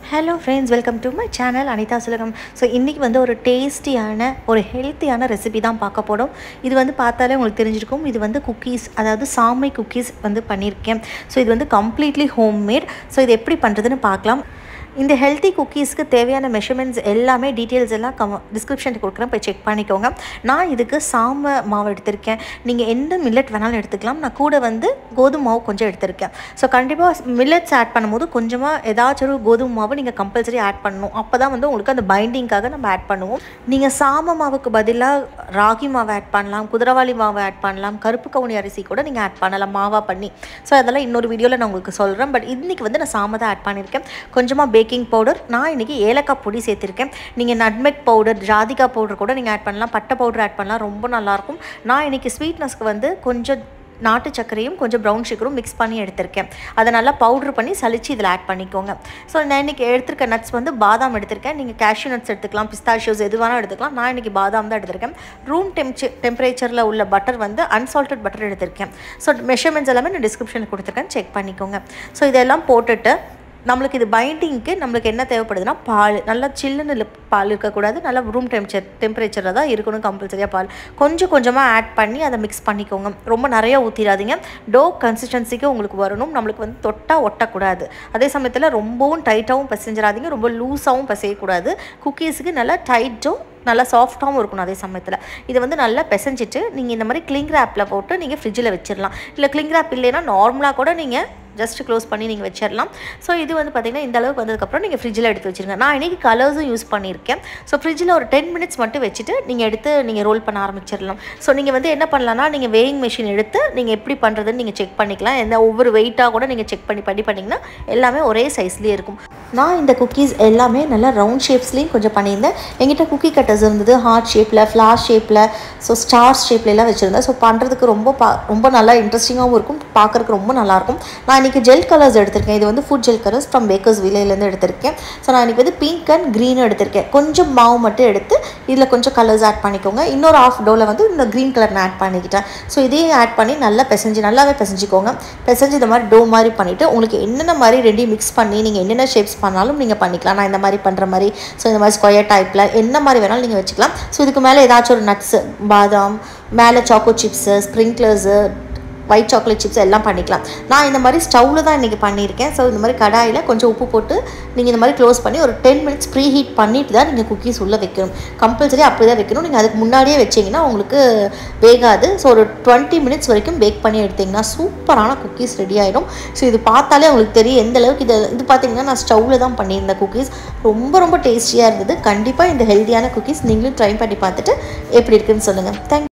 hello friends welcome to my channel Anitha சுலகம் so இன்றைக்கி வந்து ஒரு டேஸ்டியான ஒரு ஹெல்த்தியான ரெசிபி தான் பார்க்க போகிறோம் இது வந்து பார்த்தாலே உங்களுக்கு தெரிஞ்சிருக்கும் இது வந்து குக்கீஸ் அதாவது சாமை குக்கீஸ் வந்து பண்ணியிருக்கேன் ஸோ இது வந்து கம்ப்ளீட்லி ஹோம்மேட் ஸோ இது எப்படி பண்ணுறதுன்னு பார்க்கலாம் இந்த ஹெல்த்தி குக்கீஸ்க்கு தேவையான மெஷர்மெண்ட்ஸ் எல்லாமே டீட்டெயில்ஸ் எல்லாம் கம் டிஸ்கிரிப்ஷனுக்கு கொடுக்குறேன் போய் செக் பண்ணிக்கோங்க நான் இதுக்கு சாம மாவு எடுத்திருக்கேன் நீங்கள் எந்த மில்லட் வேணாலும் எடுத்துக்கலாம் நான் கூட வந்து கோதுமை மாவு கொஞ்சம் எடுத்திருக்கேன் ஸோ கண்டிப்பாக மில்லட்ஸ் ஆட் பண்ணும்போது கொஞ்சமாக ஏதாச்சும் ஒரு கோதுமை மாவு நீங்கள் கம்பல்சரி ஆட் பண்ணணும் அப்போ தான் வந்து உங்களுக்கு அந்த பைண்டிங்காக நம்ம ஆட் பண்ணுவோம் நீங்கள் சாம மாவுக்கு பதிலாக ராகி மாவு ஆட் பண்ணலாம் குதிரவாளி மாவு ஆட் பண்ணலாம் கருப்பு கவுனி அரிசி கூட நீங்கள் ஆட் பண்ணலாம் மாவாக பண்ணி ஸோ அதெல்லாம் இன்னொரு வீடியோவில் நான் உங்களுக்கு சொல்கிறேன் பட் இன்றைக்கி வந்து நான் சாம தான் ஆட் பண்ணியிருக்கேன் கொஞ்சமாக பேக்கிங் பவுடர் நான் இன்றைக்கி ஏலக்காய் பொடி சேர்த்துருக்கேன் நீங்கள் நட்மெக் பவுடர் ஜாதிகா பவுடர் கூட நீங்கள் ஆட் பண்ணலாம் பட்டை பவுடர் ஆட் பண்ணலாம் ரொம்ப நல்லாயிருக்கும் நான் இன்றைக்கி ஸ்வீட்னஸ்க்கு வந்து கொஞ்சம் நாட்டு சர்க்கரையும் கொஞ்சம் ப்ரௌன் சுகரும் மிக்ஸ் பண்ணி எடுத்திருக்கேன் அதை நல்லா பவுட்ரு பண்ணி சலிச்சு இதில் ஆட் பண்ணிக்கோங்க ஸோ நான் இன்றைக்கி எடுத்திருக்க நட்ஸ் வந்து பாதாம் எடுத்திருக்கேன் நீங்கள் கேஷ்யூ நட்ஸ் எடுத்துக்கலாம் பிஸ்தாஷியோஸ் எது வேணாலும் எடுத்துக்கலாம் நான் இன்றைக்கி பாதாம் தான் எடுத்திருக்கேன் ரூம் டெம்ச்சு டெம்பரேச்சரில் உள்ள பட்டர் வந்து அன்சால்டட் பட்டர் எடுத்திருக்கேன் ஸோ மெஷர்மெண்ட்ஸ் எல்லாமே நான் டிஸ்கிரிப்ஷனில் கொடுத்துருக்கேன் செக் பண்ணிக்கோங்க ஸோ இதெல்லாம் போட்டுட்டு நம்மளுக்கு இது பைண்டிங்க்கு நம்மளுக்கு என்ன தேவைப்படுதுன்னா பால் நல்லா சில்லுன்னு இல்ல- பால் இருக்கக்கூடாது நல்லா ரூம் டெம்பரேச்சர் டெம்பரேச்சரில் தான் இருக்கணும் கம்பல்சரியாக பால் கொஞ்சம் கொஞ்சமாக ஆட் பண்ணி அதை மிக்ஸ் பண்ணிக்கோங்க ரொம்ப நிறைய ஊற்றிடாதீங்க டோ கன்சிஸ்டன்சிக்கு உங்களுக்கு வரணும் நம்மளுக்கு வந்து தொட்டால் ஒட்டக்கூடாது அதே சமயத்தில் ரொம்பவும் டைட்டாகவும் பசைஞ்சிடாதீங்க ரொம்ப லூஸாகவும் பசையக்கூடாது குக்கீஸுக்கு நல்லா டைட்டும் நல்லா சாஃப்டாகவும் இருக்கணும் அதே சமயத்தில் இதை வந்து நல்லா பிசைஞ்சிட்டு நீங்கள் இந்த மாதிரி கிளிங் ரேப்பில் போட்டு நீங்கள் ஃப்ரிட்ஜில் வச்சிடலாம் இல்லை கிளிங் ரேப் இல்லைன்னா நார்மலாக கூட நீங்கள் ஜஸ்ட் க்ளோஸ் பண்ணி நீங்கள் வச்சிடலாம் ஸோ இது வந்து பார்த்திங்கன்னா இந்த அளவுக்கு வந்ததுக்கப்புறம் நீங்கள் ஃப்ரிட்ஜில் எடுத்து வச்சிருங்க நான் இன்றைக்கி கலர்ஸும் யூஸ் பண்ணியிருக்கேன் ஸோ ஃப்ரிட்ஜில் ஒரு டென் மினிட்ஸ் மட்டும் வச்சுட்டு நீங்கள் எடுத்து நீங்கள் ரோல் பண்ண ஆரம்பிச்சிடலாம் ஸோ நீங்கள் வந்து என்ன பண்ணலாம்னா நீங்கள் வேயிங் மிஷின் எடுத்து நீங்கள் எப்படி பண்ணுறதுன்னு நீங்கள் செக் பண்ணிக்கலாம் எந்த ஒவ்வொரு வெயிட்டாக கூட நீங்கள் செக் பண்ணி பண்ணி பண்ணிங்கன்னா எல்லாமே ஒரே சைஸ்லேயே இருக்கும் நான் இந்த குக்கீஸ் எல்லாமே நல்லா ரவுண்ட் ஷேப்ஸ்லேயும் கொஞ்சம் பண்ணியிருந்தேன் எங்கிட்ட குக்கி கட்டர்ஸ் இருந்தது ஹார்ட் ஷேப்பில் ஃப்ளாஷ் ஷேப்பில் ஸோ ஸ்டார் ஷேப்லலாம் வச்சுருந்தேன் ஸோ பண்ணுறதுக்கு ரொம்ப பா ரொம்ப நல்லா இன்ட்ரெஸ்டிங்காகவும் இருக்கும் பார்க்குறதுக்கு ரொம்ப நல்லாயிருக்கும் நான் இன்றைக்கி ஜெல் கலர்ஸ் எடுத்திருக்கேன் இது வந்து food gel colours from bakers விலையிலேருந்து எடுத்திருக்கேன் ஸோ நான் இன்றைக்கி வந்து பிங்க் அண்ட் க்ரீனும் எடுத்திருக்கேன் கொஞ்சம் மாவு மட்டும் எடுத்து இதில் கொஞ்சம் கலர்ஸ் ஆட் பண்ணிக்கோங்க இன்னொரு ஆஃப் டோவில் வந்து இந்த க்ரீன் கலர் நான் ஆட் பண்ணிக்கிட்டேன் ஸோ இதையும் ஆட் பண்ணி நல்லா பிசைஞ்சு நல்லாவே பிசைஞ்சிக்கோங்க பிசைஞ்சு இந்த மாதிரி டோ மாதிரி பண்ணிவிட்டு உங்களுக்கு என்னென்ன மாதிரி ரெண்டையும் மிக்ஸ் பண்ணி நீங்கள் என்னென்ன ஷேப்ஸ் பண்ணாலும் நீங்கள் பண்ணிக்கலாம் நான் இந்த மாதிரி பண்ணுற மாதிரி ஸோ இந்த மாதிரி ஸ்கொயர் டைப்பில் என்ன மாதிரி வேணாலும் நீங்கள் வச்சுக்கலாம் ஸோ இதுக்கு மேலே ஏதாச்சும் ஒரு நட்ஸு பாதாம் மேலே choco chips sprinklers white chocolate chips எல்லாம் பண்ணிக்கலாம் நான் இந்த மாதிரி ஸ்டவ்வில் தான் இன்றைக்கி பண்ணியிருக்கேன் ஸோ இந்த மாதிரி கடாயில் கொஞ்சம் உப்பு போட்டு நீங்கள் இந்த மாதிரி க்ளோஸ் பண்ணி ஒரு டென் மினிட்ஸ் ப்ரீ ஹீட் பண்ணிட்டு தான் நீங்கள் குக்கீஸ் உள்ளே வைக்கணும் கம்பல்சரி அப்படி தான் வைக்கணும் நீங்கள் அதுக்கு முன்னாடியே வச்சிங்கன்னா உங்களுக்கு வேகாது ஸோ ஒரு டுவெண்ட்டி மினிட்ஸ் வரைக்கும் பேக் பண்ணி எடுத்திங்கன்னா சூப்பரான குக்கீஸ் ரெடி ஆகிடும் ஸோ இது பார்த்தாலே உங்களுக்கு தெரியும் எந்த அளவுக்கு இது இது பார்த்தீங்கன்னா நான் ஸ்டவ்வில் தான் பண்ணியிருந்தேன் குக்கீஸ் ரொம்ப ரொம்ப டேஸ்டியாக இருந்தது கண்டிப்பாக இந்த ஹெல்த்தியான குக்கீஸ் நீங்களும் ட்ரை பண்ணி பார்த்துட்டு எப்படி இருக்குன்னு சொல்லுங்கள் தேங்க்